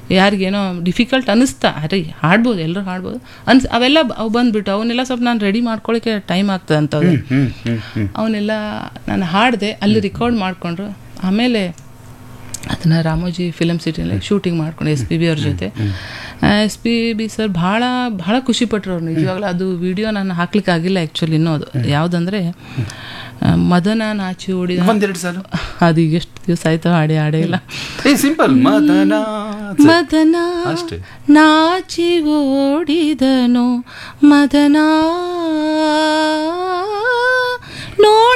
ಯಾರಿಗೇನೋ difficult ಅನ್ನಿಸ್ತಾ ಅರೆ ಹಾಡ್ಬೋದು ಎಲ್ಲರೂ ಹಾಡ್ಬೋದು ಅನ್ಸ್ ಅವೆಲ್ಲ ಬ- ಅವು ಬಂದ್ಬಿಟ್ಟು ಅವನ್ನೆಲ್ಲ ಸ್ವಲ್ಪ ನಾನು ರೆಡಿ ಮಾಡ್ಕೊಳ್ಳೋಕೆ ಟೈಮ್ ಆಗ್ತದೆ ಅಂತದ್ದು ಹ್ಮ್ ಹ್ಮ್ ಹ್ಮ್ ಅವನ್ನೆಲ್ಲ ನಾನು ಹಾಡಿದೆ ಅಲ್ಲಿ ರೆಕಾರ್ಡ್ ಮಾಡಿಕೊಂಡ್ರು ಆಮೇಲೆ ಅದನ್ನು ರಾಮೋಜಿ ಫಿಲಮ್ ಸಿಟಿಯಲ್ಲಿ ಶೂಟಿಂಗ್ ಮಾಡ್ಕೊಂಡು ಎಸ್ ಪಿ ಬಿ ಅವ್ರ ಜೊತೆ ಎಸ್ ಪಿ ಬಿ ಸರ್ ಭಾಳ ಭಾಳ ಖುಷಿಪಟ್ರು ಅವ್ರು ನಿಜವಾಗ್ಲೂ ಅದು ವಿಡಿಯೋ ನಾನು ಹಾಕ್ಲಿಕ್ಕೆ ಆಗಿಲ್ಲ ಆ್ಯಕ್ಚುಲಿ ಇನ್ನೂ ಅದು ಯಾವುದಂದ್ರೆ ಆ, ಮದನ ನಾಚಿ ಓಡಿದ ಒಂದೆರಡು ಸಾಲು ಅದು ಈಗ ಎಷ್ಟು ದಿವಸ ಆಯ್ತು ಹಾಡಿ ಹಾಡೇ ಇಲ್ಲ ಏ ಸಿಂಪಲ್ ಮದನ ಮದನ ಅಷ್ಟೇ. ನಾಚಿ ಓಡಿದನು ಮದನ ನೋಡಿ